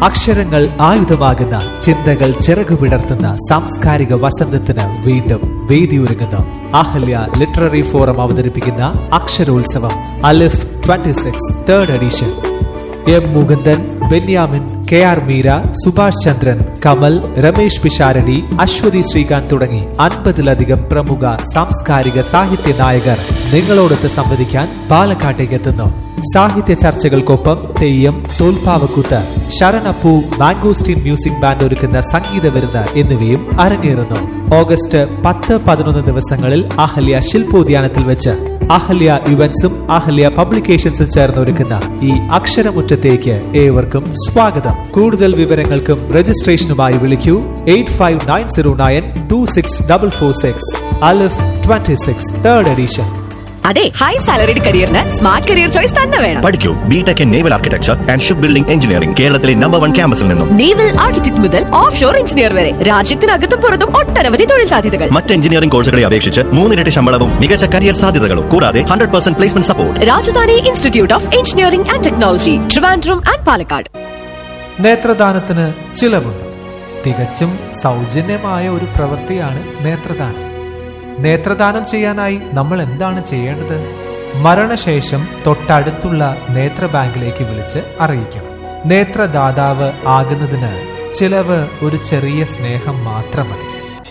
അക്ഷരങ്ങൾ ആയുധമാകുന്ന ചിന്തകൾ ചിറകു വിടർത്തുന്ന സാംസ്കാരിക വസന്തത്തിന് വീണ്ടും വേദിയൊരുങ്ങുന്നു അഹല്യ ലിറ്റററി ഫോറം അവതരിപ്പിക്കുന്ന അക്ഷരോത്സവം Alif 26 six third edition M Mukundan Benyamin K R Meera Subhash Chandran Kamal Ramesh Pisharody Aswathy Sreekanth തുടങ്ങി അൻപതിലധികം പ്രമുഖ സാംസ്കാരിക സാഹിത്യ നായകർ നിങ്ങളോടൊത്ത് സംവദിക്കാൻ പാലക്കാട്ടേക്ക് എത്തുന്നു സാഹിത്യ ചർച്ചകൾക്കൊപ്പം തെയ്യം തോൽപ്പാവക്കൂത്ത് ശരണപ്പൂ മാംഗോസ്റ്റീൻ മ്യൂസിക് ബാൻഡ് ഒരുക്കുന്ന സംഗീത വിരുന്ന് എന്നിവയും അരങ്ങേറുന്നു ഓഗസ്റ്റ് പത്ത് പതിനൊന്ന് ദിവസങ്ങളിൽ അഹല്യ ശില്പോദ്യാനത്തിൽ വെച്ച് അഹല്യ ഇവന്റ്സും അഹല്യ പബ്ലിക്കേഷൻസും ചേർന്ന് ഒരുക്കുന്ന ഈ അക്ഷരമുറ്റത്തേക്ക് ഏവർക്കും സ്വാഗതം കൂടുതൽ വിവരങ്ങൾക്കും രജിസ്ട്രേഷനുമായി വിളിക്കൂ eight five nine zero nine two six double four six Alif twenty six third edition അതെ ഹൈ സാലറിഡ് കരിയറിന് സ്മാർട്ട് കരിയർ ചോയ്സ് തന്നെ വേണം പഠിക്കൂ BTech in naval architecture and ship building engineering കേരളത്തിലെ നമ്പർ വൺ ക്യാമ്പസിൽ നിന്നും നേവൽ ആർക്കിടെക്ട് മുതൽ offshore engineer വരെ രാജ്യത്തിനകത്തും പുറത്തും ഒട്ടനവധി തൊഴിൽ സാധ്യതകൾ മറ്റ് എഞ്ചിനീയറിംഗ് കോഴ്സുകളെ അപേക്ഷിച്ച് മൂന്നിരട്ടി ശമ്പളവും മികച്ച കരിയർ സാധ്യതകളും കൂടാതെ hundred percent placement support Rajadhani institute of engineering and technology Trivandrum and Palakkad നേത്രദാനത്തിന് ചിലവുണ്ട് തികച്ചും സൗജന്യമായ ഒരു പ്രവൃത്തിയാണ് നേത്രദാനം നേത്രദാനം ചെയ്യാനായി നമ്മൾ എന്താണ് ചെയ്യേണ്ടത് മരണശേഷം തൊട്ടടുത്തുള്ള നേത്ര ബാങ്കിലേക്ക് വിളിച്ച് അറിയിക്കണം നേത്രദാതാവ് ആകുന്നതിന് ചിലവ് ഒരു ചെറിയ സ്നേഹം മാത്രം മതി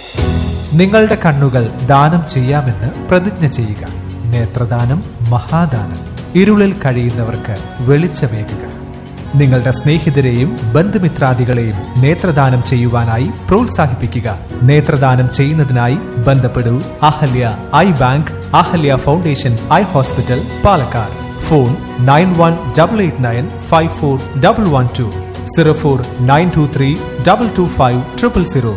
നിങ്ങളുടെ കണ്ണുകൾ ദാനം ചെയ്യാമെന്ന് പ്രതിജ്ഞ ചെയ്യുക നേത്രദാനം മഹാദാനം ഇരുളിൽ കഴിയുന്നവർക്ക് വെളിച്ചമേകുക നിങ്ങളുടെ സ്നേഹിതരെയും ബന്ധുമിത്രാദികളെയും നേത്രദാനം ചെയ്യുവാനായി പ്രോത്സാഹിപ്പിക്കുക നേത്രദാനം ചെയ്യുന്നതിനായി ബന്ധപ്പെടൂ Ahalia eye bank Ahalia foundation eye hospital Palakkad phone nine one double eight nine five four double one two zero four nine two three double two five triple zero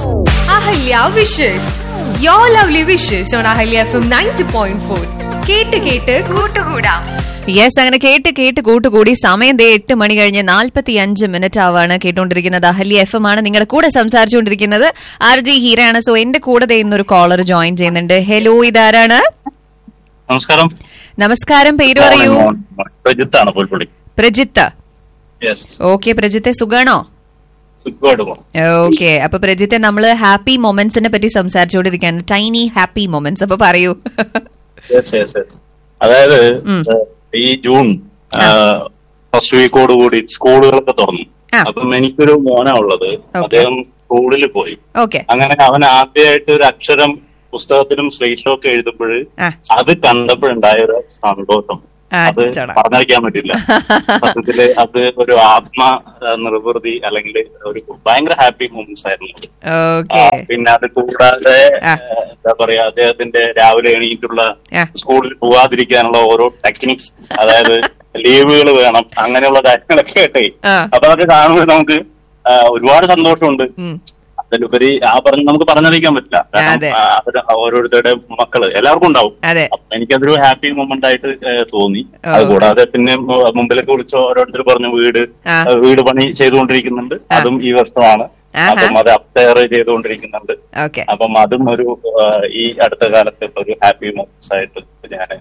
Ahalia wishes your lovely wishes on Ahalia F M ninety point four കേട്ട് കേട്ട് കൂട്ടുകൂടാം yes അങ്ങനെ കേട്ട് കേട്ട് കൂട്ടുകൂടി സമയം ദേ എട്ട് മണി കഴിഞ്ഞ് നാൽപ്പത്തി അഞ്ച് മിനിറ്റ് ആവാണ് കേട്ടുകൊണ്ടിരിക്കുന്നത് അഹല്യ എഫ് എം ആണ് നിങ്ങളുടെ കൂടെ സംസാരിച്ചുകൊണ്ടിരിക്കുന്നത് ആർ ജി ഹീരയാണ് സോ എന്റെ കൂടെ ദേ ഇന്നൊരു കോളർ ജോയിൻ ചെയ്യുന്നുണ്ട് ഹലോ ഇതാരാണ് നമസ്കാരം നമസ്കാരം പേര് പറയൂ പ്രജിത്താണ് പുൽപ്പള്ളി പ്രജിത്ത് യെസ് ഓക്കെ പ്രജിത്തെ സുഖാണോ സുഖമായിട്ട് പോകണം ഓക്കെ അപ്പൊ പ്രജിത്തെ നമ്മള് ഹാപ്പി മൊമെന്റ്സിനെ പറ്റി സംസാരിച്ചുകൊണ്ടിരിക്കുകയാണ് ടൈനി ഹാപ്പി മൊമെന്റ്സ് അപ്പൊ പറയൂ യെസ് യെസ് യെസ് അതായത് ഉം. ഏഹ്, ഈ ജൂൺ ഫസ്റ്റ് വീക്കോട് കൂടി സ്കൂളുകളൊക്കെ തുറന്നു ആ. അപ്പം എനിക്കൊരു മോനാ ഉള്ളത് അദ്ദേഹം സ്കൂളിൽ പോയി ഓക്കെ അങ്ങനെ അവൻ ആദ്യമായിട്ട് ഒരു അക്ഷരം പുസ്തകത്തിലും സ്ലേറ്റിലും ഒക്കെ എഴുതുമ്പോൾ ആ. അത് കണ്ടപ്പോഴുണ്ടായ ഒരു സന്തോഷം അത് അച്ചടാ. പറഞ്ഞറിയിക്കാൻ പറ്റില്ല സത്യത്തില് അത് ഒരു ആത്മ ആ, നിർവൃതി അല്ലെങ്കിൽ ഒരു ഭയങ്കര ഹാപ്പി മൂമെന്റ്സ് ആയിരുന്നു ആ, ഓക്കെ പിന്നെ അത് കൂടാതെ ആ. ഏഹ്, എന്താ പറയാ അദ്ദേഹത്തിന്റെ രാവിലെ എണീറ്റുള്ള ആ. സ്കൂളിൽ പോവാതിരിക്കാനുള്ള ഓരോ ടെക്നിക്സ് അതായത് ലീവുകൾ വേണം അങ്ങനെയുള്ള കാര്യങ്ങളൊക്കെ കേട്ടേ ആ. അപ്പൊ അതൊക്കെ കാണുമ്പോൾ നമുക്ക് ആ, ഒരുപാട് സന്തോഷമുണ്ട് ഉം. അതിലുപരി ആ പറഞ്ഞ് നമുക്ക് പറഞ്ഞറിയിക്കാൻ പറ്റില്ല അതെ. കാരണം ആ, അവര് ഓരോരുത്തരുടെ മക്കള് എല്ലാവർക്കും ഉണ്ടാവും അതെ അപ്പൊ എനിക്കതൊരു ഹാപ്പി മൊമെന്റ് ആയിട്ട് ഏഹ്, തോന്നി ഓ. അത് കൂടാതെ പിന്നെ മു- മുമ്പിലൊക്കെ വിളിച്ച ഓരോരുത്തർ പറഞ്ഞു വീട് ആ. ഏഹ്, വീട് പണി ചെയ്തുകൊണ്ടിരിക്കുന്നുണ്ട് ആ. അതും ഈ വർഷമാണ് ആഹാ. അപ്പം അത് അപ്റ്റയർ ചെയ്തുകൊണ്ടിരിക്കുന്നുണ്ട് ഓക്കെ അപ്പം അതും ഒരു ആ, ഈ അടുത്ത കാലത്ത് ഒരു ഹാപ്പി മൊമെന്റ്സ് ആയിട്ട് ഞാൻ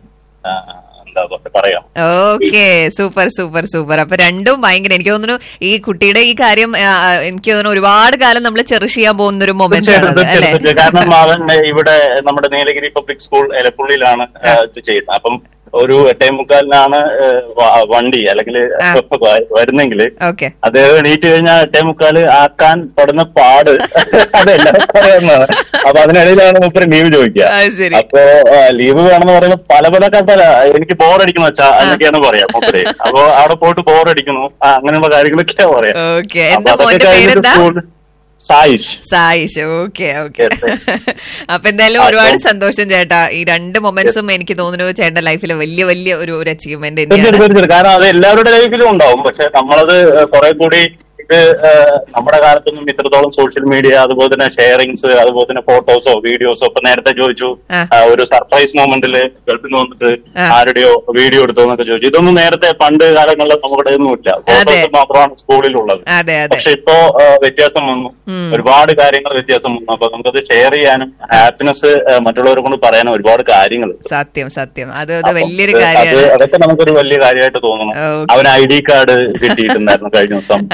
എന്താ പറയാ പറയാം ഓക്കെ സൂപ്പർ സൂപ്പർ സൂപ്പർ അപ്പൊ രണ്ടും ഭയങ്കര എനിക്ക് തോന്നുന്നു ഈ കുട്ടിയുടെ ഈ കാര്യം ആ, ആ, എനിക്ക് തോന്നുന്നു ഒരുപാട് കാലം നമ്മൾ ചെറിഷ് ചെയ്യാൻ പോകുന്ന ഒരു മൊമെന്റ് തീർച്ചയായിട്ടും, ആണ് അല്ലേ തീർച്ചയായിട്ടും, തീർച്ചയായിട്ടും. കാരണം അവൻ ഇവിടെ നമ്മുടെ നീലഗിരി പബ്ലിക് സ്കൂൾ എലപ്പുള്ളിയിലാണ് ആ, ഇത് ചെയ്യുന്നത് അപ്പം ഒരു എട്ടേ മുക്കാലിനാണ് ഏ, വ- വണ്ടി അല്ലെങ്കിൽ ആ. വരുന്നെങ്കിൽ ഓക്കെ അദ്ദേഹം എണീറ്റ് കഴിഞ്ഞാൽ എട്ടേ മുക്കാല് ആക്കാൻ പെടുന്ന പാട് അതെല്ലാവർക്കും അറിയാവുന്നതാണ് അപ്പൊ അതിനിടയിലാണ് മൂപ്പര് ലീവ് ചോദിക്കുക അത് ശരി. അപ്പൊ ലീവ് വേണമെന്ന് പറയുമ്പോൾ പല പല കഥ എനിക്ക് ബോറടിക്കുന്നു വെച്ചാ എന്നൊക്കെയാണ് പറയാ മൂപ്പര് അപ്പൊ അവിടെ പോയിട്ട് ബോറടിക്കുന്നു ആ, അങ്ങനെയുള്ള കാര്യങ്ങളൊക്കെയാ പറയാ ഓക്കെ അപ്പൊ എന്താ അതൊക്കെ മോന്റെ കഴിഞ്ഞിട്ട് പേരെന്താ സ്കൂളിൽ- Saish Saish okay okay Yes, അപ്പൊ എന്തായാലും ഒരുപാട് അപ്പം- സന്തോഷം ചേട്ടാ ഈ രണ്ട് മൊമെന്റ്സും എനിക്ക് തോന്നുന്നു ചേട്ടന്റെ ലൈഫിലെ വലിയ വലിയ ഒരു ഒരു അച്ചീവ്മെന്റ് തീർച്ചയായിട്ടും തന്നെയാണ് തീർച്ചയായിട്ടും കാരണം അത് എല്ലാവരുടെ ലൈഫിലും ഉണ്ടാവും പക്ഷെ നമ്മളത് കുറെ കൂടി ഇത് ഏഹ്, നമ്മുടെ കാലത്തൊന്നും ഇത്രത്തോളം സോഷ്യൽ മീഡിയ അതുപോലെ തന്നെ ഷെയറിങ്സ് അതുപോലെ തന്നെ ഫോട്ടോസോ വീഡിയോസോ ഇപ്പൊ നേരത്തെ ചോദിച്ചു ആ. ആ, ഒരു സർപ്രൈസ് മൊമെന്റില് ഗൾഫിൽ നിന്ന് വന്നിട്ട് ആ. ആരുടെയോ വീഡിയോ എടുത്തോ എന്നൊക്കെ ചോദിച്ചു ഇതൊന്നും നേരത്തെ പണ്ട് കാലങ്ങളിൽ നമ്മുടെ ഒന്നുമില്ല ഫോട്ടോസ് മാത്രമാണ് സ്കൂളിലുള്ളത് അതെ അതെ പക്ഷെ ഇപ്പോ ആ, വ്യത്യാസം വന്നു ഉം. ഒരുപാട് കാര്യങ്ങൾ വ്യത്യാസം വന്നു അപ്പൊ നമുക്കത് ഷെയർ ചെയ്യാനും ഹാപ്പിനെസ് മറ്റുള്ളവരെ കൊണ്ട് പറയാനും ഒരുപാട് കാര്യങ്ങൾ സത്യം സത്യം അത് അത് അപ്പം വലിയൊരു ഇത് കാര്യമാണ് അത് അതൊക്കെ നമുക്കൊരു വലിയ കാര്യമായിട്ട് തോന്നുന്നു Okay. അവന് ഐ ഡി കാർഡ് കിട്ടിയിട്ടുണ്ടായിരുന്നു കഴിഞ്ഞ ദിവസം അപ്പൊ ഐ ഡി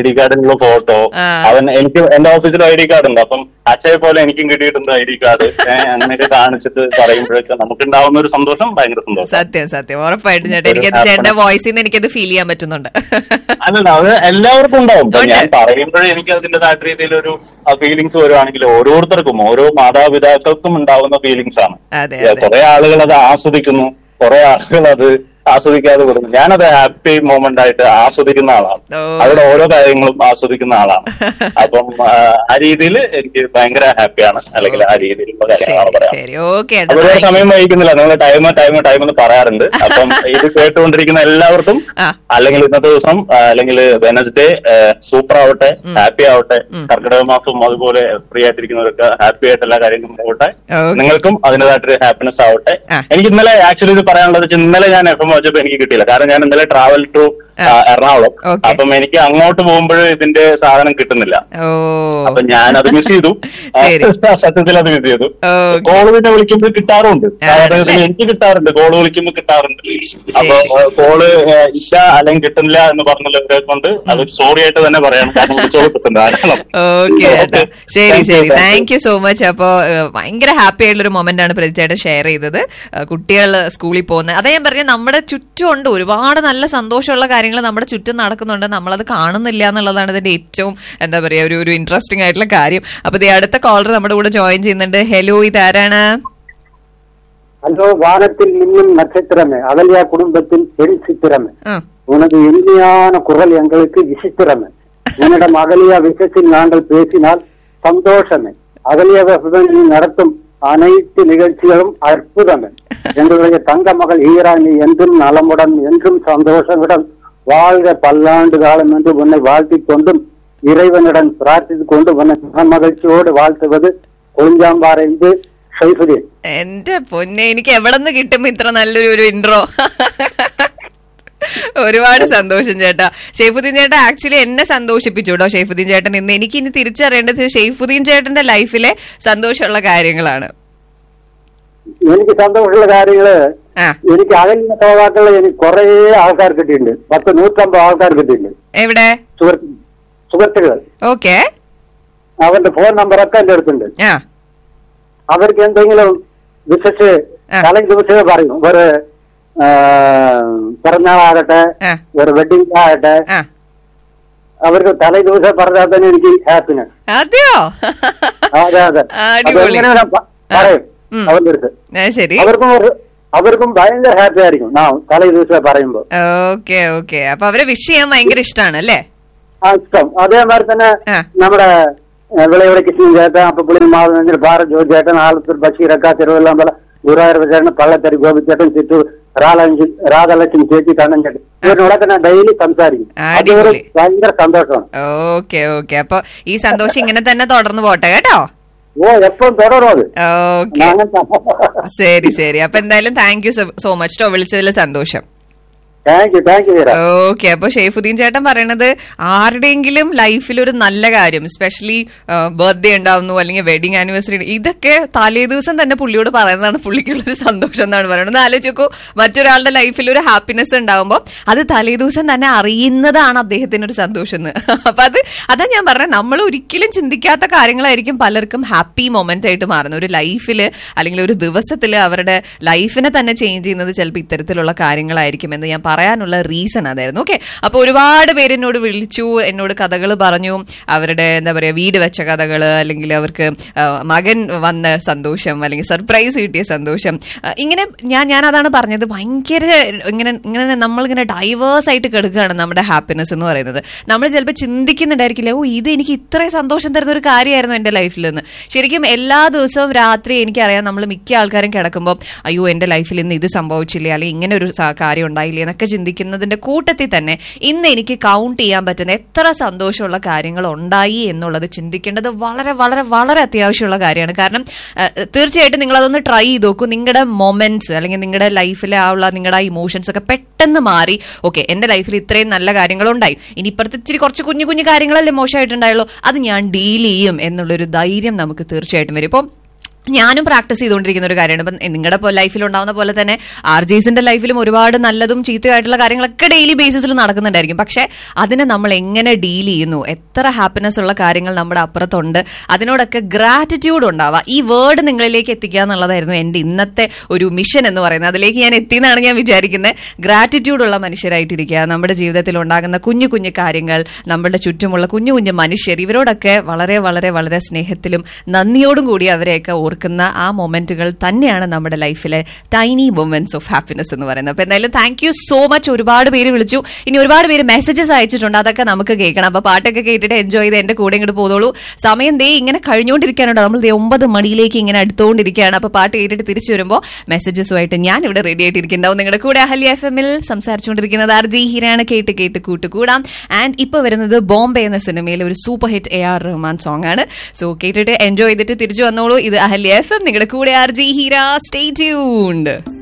ഡി കാർഡിലുള്ള ഫോട്ടോ ആ. അവൻ എനിക്ക് എന്റെ ഓഫീസിൽ ഐ ഡി കാർഡ് ഉണ്ട് അപ്പം അച്ഛയെ പോലെ എനിക്കും കിട്ടിയിട്ടുണ്ട് ഐ ഡി കാർഡ് അങ്ങനെയൊക്കെ കാണിച്ചിട്ട് പറയുമ്പോഴൊക്കെ നമുക്കുണ്ടാവുന്ന ഒരു സന്തോഷം ഭയങ്കര സന്തോഷം സത്യം സത്യം ഉറപ്പായിട്ടും ചേട്ടാ ഒരു എനിക്കത് ചേട്ടന്റെ happiness. വോയിസിൽ നിന്ന് എനിക്കത് ഫീൽ ചെയ്യാൻ പറ്റുന്നുണ്ട് അല്ലല്ല അത് എല്ലാവർക്കും ഉണ്ടാവും ഇപ്പൊ ഉണ്ട്. ഞാൻ പറയുമ്പോഴേ എനിക്ക് അതിന്റേതായ രീതിയിലൊരു ഫീലിങ്സ് വരുവാണെങ്കിൽ ഓരോരുത്തർക്കും ഓരോ മാതാപിതാക്കൾക്കും ഉണ്ടാവുന്ന ഫീലിങ്സ് ആണ് അതെ, ഏ, അതെ. കുറെ ആളുകൾ അത് ആസ്വദിക്കുന്നു കുറെ ആളുകൾ അത് ആസ്വദിക്കാതെ കൊടുക്കുന്നു ഞാനത് ഹാപ്പി മൊമെന്റ് ആയിട്ട് ആസ്വദിക്കുന്ന ആളാണ് ഓ. അവരുടെ ഓരോ കാര്യങ്ങളും ആസ്വദിക്കുന്ന ആളാണ് അപ്പം ആ, ആ രീതിയിൽ എനിക്ക് ഭയങ്കര ഹാപ്പിയാണ് അല്ലെങ്കിൽ ആ രീതിയിലുള്ള കാര്യങ്ങളാണ് ശരി പറയാം ശരി ഓക്കെ അതുപോലെ സമയം വഹിക്കുന്നില്ല നിങ്ങൾ ടൈം ടൈം ടൈം എന്ന് പറയാറുണ്ട് അപ്പം ഇത് കേട്ടുകൊണ്ടിരിക്കുന്ന എല്ലാവർക്കും ആ. അല്ലെങ്കിൽ ഇന്നത്തെ ദിവസം ആ, അല്ലെങ്കിൽ വെനസ്ഡേ സൂപ്പർ ആവട്ടെ ഹാപ്പി ആവട്ടെ കർക്കിടക മാസം അതുപോലെ ഫ്രീ ആയിട്ടിരിക്കുന്നവർക്ക് ഹാപ്പി ആയിട്ട് എല്ലാ കാര്യങ്ങളും പോകട്ടെ Okay. നിങ്ങൾക്കും അതിൻ്റെതായിട്ടൊരു ഹാപ്പിനെസ് ആവട്ടെ ആ. എനിക്ക് ഇന്നലെ ആക്ച്വലി ഇത് പറയാനുള്ളത് വെച്ചാൽ ഇന്നലെ ഞാൻ എഫ് എം വെച്ചപ്പോ എനിക്ക് കിട്ടിയില്ല കാരണം ഞാൻ ഇന്നലെ ട്രാവൽ ടു ആ. എറണാകുളം Okay. അപ്പം എനിക്ക് അങ്ങോട്ട് പോകുമ്പോൾ ഇതിന്റെ സാധനം കിട്ടുന്നില്ല ഓ അപ്പൊ ഞാൻ അത് മിസ് ചെയ്തു ശരി. ആ, സത്യത്തിൽ അത് മിസ് ചെയ്തു Okay. കോള് പിന്നെ വിളിക്കുമ്പോൾ കിട്ടാറുണ്ട് ആണല്ലേ? സാധാരണ എനിക്ക് കിട്ടാറുണ്ട് കോള് വിളിക്കുമ്പോൾ കിട്ടാറുണ്ട് അപ്പൊ ആ, കോള് ആ, ഇല്ല അല്ലെങ്കിൽ കിട്ടുന്നില്ല എന്ന് പറഞ്ഞവരെ കൊണ്ട് അത് സോറി ആയിട്ട് തന്നെ പറയണം കാരണം വിളിച്ചോളൂ കിട്ടുന്നത് കാരണം ഓക്കെ ചേട്ടാ ശരി Thank you, ശരി thank you. Thank you so much അപ്പോ ഏഹ്, ഭയങ്കര ഹാപ്പി ആയിട്ടുള്ള ഒരു മൊമെന്റ് ആണ് പ്രതിചേട്ടൻ ഷെയർ ചെയ്തത് കുട്ടികൾ സ്കൂളിൽ പോകുന്നത് അതേ ഞാൻ പറഞ്ഞ നമ്മുടെ ചുറ്റുമുണ്ട് ഒരുപാട് നല്ല സന്തോഷമുള്ള കാര്യങ്ങൾ നമ്മുടെ ചുറ്റും നടക്കുന്നുണ്ട് നമ്മളത് കാണുന്നില്ല എന്നുള്ളതാണ് ഇതിന്റെ ഏറ്റവും എന്താ പറയാ ഒരു ഒരു ഇൻട്രസ്റ്റിംഗ് ആയിട്ടുള്ള കാര്യം അപ്പൊ ദേ അടുത്ത കോളർ നമ്മുടെ കൂടെ ജോയിൻ ചെയ്യുന്നുണ്ട് ഹലോ ഇതാരാണ് ஹலோ வானத்தில் மின்னும் நட்சத்திரமே அகல்யா குடும்பத்தின் பெண் சித்திரமே ആ, உனது இனிமையான குரல் எங்களுக்கு விசித்திரமே உன்னிடம் அகலியா விஷயத்தில் நாங்கள் பேசினால் சந்தோஷமே அகலியா வசதி நடத்தும் அனைத்து நிகழ்ச்சிகளும் அற்புதமே எங்களுடைய தங்க மகள் ஈராணி என்றும் நலமுடன் என்றும் சந்தோஷமுடன் வாழ்க பல்லாண்டு காலம் என்று உன்னை வாழ்த்திக் கொண்டும் இறைவனிடம் பிரார்த்தித்துக் கொண்டு உன்னை மகிழ்ச்சியோடு வாழ்த்துவது கொழுஞ்சாம்பாறைந்து ஷைஃபுதீன் എന്റെ പൊന്നെ എനിക്ക് എവിടെ നിന്ന് കിട്ടും ഇത്ര നല്ലൊരു ഒരു ഇൻട്രോ ഒരുപാട് സന്തോഷം ചേട്ടാ ഷെയ്ഫുദ്ദീൻ ചേട്ടാ ആക്ച്വലി എന്നെ സന്തോഷിപ്പിച്ചു കേട്ടോ ഷെയ്ഫുദ്ദീൻ ചേട്ടൻ ഇന്ന് എനിക്ക് ഇനി തിരിച്ചറിയേണ്ടത് ഷെയ്ഫുദ്ദീൻ ചേട്ടന്റെ ലൈഫിലെ സന്തോഷമുള്ള കാര്യങ്ങളാണ് എനിക്ക് സന്തോഷമുള്ള കാര്യങ്ങള് ആ എനിക്ക് അകലിയ സഹോദാക്കള് എനിക്ക് കുറെ ആൾക്കാർ കിട്ടിയിട്ടുണ്ട് പത്ത് നൂറ്റമ്പത് ആൾക്കാർ കിട്ടിയിട്ടുണ്ട് എവിടെ സുഹൃത്ത് സുഹൃത്തുക്കൾ ഓക്കെ അവരുടെ ഫോൺ നമ്പറൊക്കെ എന്റെ അടുത്തുണ്ട് ആ അവർക്ക് എന്തെങ്കിലും വിശേഷ ആ. തലേ ദിവസമേ പറയും ഒരു ആ, പിറന്നാളാകട്ടെ ആ. ഒരു വെഡിങ് ആകട്ടെ ആ അവർക്ക് തലേ ദിവസം പറഞ്ഞാൽ തന്നെ എനിക്ക് ഹാപ്പിനെസ് അതെയോ അതെ അതെ ആ, അപ്പൊ അടിപൊളി എങ്ങനെ ഞാൻ പ- പറയും ഉം. അവരുടെ അടുത്ത് ആ, ശരി അവർക്കും ഒരു- അവർക്കും ഭയങ്കര ഹാപ്പി ആയിരിക്കും നാ തലേ ദിവസം പറയുമ്പോ ഓക്കെ ഓക്കെ അപ്പൊ അവരെ വിഷ് ചെയ്യാൻ ഭയങ്കര ഇഷ്ടമാണ് അല്ലേ ആ ഇഷ്ടം അതേമാതിരി തന്നെ ആ. നമ്മുടെ ഏഹ്, വിളയുടെ കൃഷ്ണൻ ചേട്ടൻ അപ്പൊ പുളി മാധവൻ പാറ ജോജി ചേട്ടൻ ആലത്തൂർ ബഷീറക്ക തിരുവല്ലാമ്പല ഗുരുവായൂർ ചേട്ടൻ പള്ളത്തരി ഗോപിച്ചേട്ടൻ ചിറ്റൂർ രാധാലക്ഷ്മി രാധാലക്ഷ്മി ചേച്ചി കണ്ണൻ ചേട്ടൻ ഇവരിനോടൊക്കെ ഞാൻ ഡെയിലി സംസാരിക്കും അതൊരു അടിപൊളി. ഭയങ്കര സന്തോഷമാണ് ഓക്കെ ഓക്കെ അപ്പൊ ഈ സന്തോഷം ഇങ്ങനെ തന്നെ തുടർന്ന് പോട്ടെ കേട്ടോ ഓ എപ്പോഴും തുടരും അത് ഓക്കെ അങ്ങനെ ശരി ശരി അപ്പൊ എന്തായാലും താങ്ക് യു സോ മച്ച് ടോ വിളിച്ചതിൽ സന്തോഷം താങ്ക് യു താങ്ക് യു വീര ഓക്കെ അപ്പൊ ഷെയ്ഫുദ്ദീൻ ചേട്ടൻ പറയണത് ആരുടെയെങ്കിലും ലൈഫിൽ ഒരു നല്ല കാര്യം സ്പെഷ്യലി ബർത്ത്ഡേ ഉണ്ടാവുന്നു അല്ലെങ്കിൽ വെഡിങ് ആനിവേഴ്സറി ഇതൊക്കെ തലേ ദിവസം തന്നെ പുള്ളിയോട് പറയുന്നതാണ് പുള്ളിക്കുള്ള ഒരു സന്തോഷം എന്നാണ് പറയുന്നത് ഒന്ന് ആലോചിച്ച് നോക്കൂ മറ്റൊരാളുടെ ലൈഫിൽ ഒരു ഹാപ്പിനെസ് ഉണ്ടാവുമ്പോൾ അത് തലേ ദിവസം തന്നെ അറിയുന്നതാണ് അദ്ദേഹത്തിന് ഒരു സന്തോഷം എന്ന് അപ്പൊ അത് അതാ ഞാൻ പറഞ്ഞത് നമ്മൾ ഒരിക്കലും ചിന്തിക്കാത്ത കാര്യങ്ങളായിരിക്കും പലർക്കും ഹാപ്പി മൊമെന്റ് ആയിട്ട് മാറുന്നത് ഒരു ലൈഫിൽ അല്ലെങ്കിൽ ഒരു ദിവസത്തിൽ അവരുടെ ലൈഫിനെ തന്നെ ചേഞ്ച് ചെയ്യുന്നത് ചിലപ്പോൾ ഇത്തരത്തിലുള്ള കാര്യങ്ങളായിരിക്കും എന്ന് ഞാൻ പറയാനുള്ള റീസൺ അതായിരുന്നു ഓക്കെ അപ്പൊ ഒരുപാട് പേര് എന്നോട് വിളിച്ചു എന്നോട് കഥകൾ പറഞ്ഞു അവരുടെ എന്താ പറയാ വീട് വെച്ച കഥകൾ അല്ലെങ്കിൽ അവർക്ക് ആ, മകൻ വന്ന സന്തോഷം അല്ലെങ്കിൽ സർപ്രൈസ് കിട്ടിയ സന്തോഷം ആ, ഇങ്ങനെ ഞാൻ ഞാൻ അതാണ് പറഞ്ഞത് ഭയങ്കര ഇങ്ങനെ ഇങ്ങനെ നമ്മളിങ്ങനെ ഡൈവേഴ്സ് ആയിട്ട് കിടക്കുകയാണ് നമ്മുടെ ഹാപ്പിനെസ് എന്ന് പറയുന്നത് നമ്മൾ ചിലപ്പോൾ ചിന്തിക്കുന്നുണ്ടായിരിക്കില്ല ഓ ഇത് എനിക്ക് ഇത്രയും സന്തോഷം തരുന്ന ഒരു കാര്യമായിരുന്നു എൻ്റെ ലൈഫിൽ നിന്ന് ശരിക്കും എല്ലാ ദിവസവും രാത്രി എനിക്കറിയാം നമ്മൾ മിക്ക ആൾക്കാരും കിടക്കുമ്പോൾ അയ്യോ എൻ്റെ ലൈഫിൽ ഇന്ന് ഇത് സംഭവിച്ചില്ലേ അല്ലെങ്കിൽ ഇങ്ങനെ ഒരു സ- കാര്യം ഉണ്ടായില്ലേ എന്നൊക്കെ ചിന്തിക്കുന്നതിന്റെ കൂട്ടത്തിൽ തന്നെ ഇന്ന് എനിക്ക് കൗണ്ട് ചെയ്യാൻ പറ്റുന്ന എത്ര സന്തോഷമുള്ള കാര്യങ്ങൾ ഉണ്ടായി എന്നുള്ളത് ചിന്തിക്കേണ്ടത് വളരെ വളരെ വളരെ അത്യാവശ്യമുള്ള കാര്യമാണ് കാരണം ആ, തീർച്ചയായിട്ടും നിങ്ങൾ അതൊന്ന് ട്രൈ ചെയ്ത് നോക്കൂ നിങ്ങളുടെ മൊമെന്റ്സ് അല്ലെങ്കിൽ നിങ്ങളുടെ ലൈഫിലെ ആ ഉള്ള നിങ്ങളുടെ ഇമോഷൻസ് ഒക്കെ പെട്ടെന്ന് മാറി ഓക്കെ എന്റെ ലൈഫിൽ ഇത്രയും നല്ല കാര്യങ്ങളുണ്ടായി ഇനി ഇപ്പുറത്ത് ഇച്ചിരി കുറച്ച് കുഞ്ഞു കുഞ്ഞു കാര്യങ്ങളല്ലേ മോശമായിട്ടുണ്ടായുള്ളൂ അത് ഞാൻ ഡീൽ ചെയ്യും എന്നുള്ളൊരു ധൈര്യം നമുക്ക് തീർച്ചയായിട്ടും വരും ഇപ്പം ഞാനും പ്രാക്ടീസ് ചെയ്തുകൊണ്ടിരിക്കുന്ന ഒരു കാര്യമാണ് ഇപ്പം നിങ്ങളുടെ ലൈഫിൽ ഉണ്ടാവുന്ന പോലെ തന്നെ ആർ ജെസിന്റെ ലൈഫിലും ഒരുപാട് നല്ലതും ചീത്തയായിട്ടുള്ള കാര്യങ്ങളൊക്കെ ഡെയിലി ബേസിസിൽ നടക്കുന്നുണ്ടായിരിക്കും പക്ഷെ അതിനെ നമ്മൾ എങ്ങനെ ഡീൽ ചെയ്യുന്നു എത്ര ഹാപ്പിനെസ് ഉള്ള കാര്യങ്ങൾ നമ്മുടെ അപ്പുറത്തുണ്ട് അതിനോടൊക്കെ ഗ്രാറ്റിറ്റ്യൂഡ് ഉണ്ടാവുക ഈ വേർഡ് നിങ്ങളിലേക്ക് എത്തിക്കുക എന്നുള്ളതായിരുന്നു എന്റെ ഇന്നത്തെ ഒരു മിഷൻ എന്ന് പറയുന്നത് അതിലേക്ക് ഞാൻ എത്തിയെന്നാണ് ഞാൻ വിചാരിക്കുന്നത് ഗ്രാറ്റിറ്റ്യൂഡ് ഉള്ള മനുഷ്യരായിട്ടിരിക്കുക നമ്മുടെ ജീവിതത്തിൽ ഉണ്ടാകുന്ന കുഞ്ഞു കുഞ്ഞു കാര്യങ്ങൾ നമ്മുടെ ചുറ്റുമുള്ള കുഞ്ഞു കുഞ്ഞു മനുഷ്യർ ഇവരോടൊക്കെ വളരെ വളരെ വളരെ സ്നേഹത്തിലും നന്ദിയോടും കൂടി അവരെയൊക്കെ ഓർക്കുന്ന ആ മൊമെന്റുകൾ തന്നെയാണ് നമ്മുടെ ലൈഫിലെ ടൈനി മൊമെന്റ്സ് ഓഫ് ഹാപ്പിനെസ് എന്ന് പറയുന്നത് അപ്പൊ എന്തായാലും താങ്ക് യു സോ മച്ച് ഒരുപാട് പേര് വിളിച്ചു ഇനി ഒരുപാട് പേര് മെസ്സേജസ് അയച്ചിട്ടുണ്ട് അതൊക്കെ നമുക്ക് കേൾക്കണം അപ്പൊ പാട്ടൊക്കെ കേട്ടിട്ട് എൻജോയ് ചെയ്ത് എന്റെ കൂടെ ഇങ്ങോട്ട് പോന്നോളൂ സമയം ദേ ഇങ്ങനെ കഴിഞ്ഞുകൊണ്ടിരിക്കാനുണ്ടോ നമ്മൾ ദേ ഒമ്പത് മണിയിലേക്ക് ഇങ്ങനെ അടുത്തുകൊണ്ടിരിക്കുകയാണ് അപ്പൊ പാട്ട് കേട്ടിട്ട് തിരിച്ചു വരുമ്പോൾ മെസ്സേജസുമായിട്ട് ഞാൻ ഇവിടെ റെഡി ആയിട്ടിരിക്കുന്നുണ്ടാവും നിങ്ങളുടെ കൂടെ അഹല്യ എഫ് എമ്മിൽ സംസാരിച്ചുകൊണ്ടിരിക്കുന്നത് ആർ ജി ഹീരാണ് കേട്ട് കേട്ട് കൂട്ടുകൂടാം ആൻഡ് ഇപ്പൊ വരുന്നത് ബോംബെ എന്ന സിനിമയിലെ ഒരു super hit A R Rahman song ആണ് സോ കേട്ടിട്ട് എൻജോയ് ചെയ്തിട്ട് തിരിച്ചു വന്നോളൂ ഇത് അഹല്യ എഫ് എം നിങ്ങളുടെ കൂടെ R G Heera stay tuned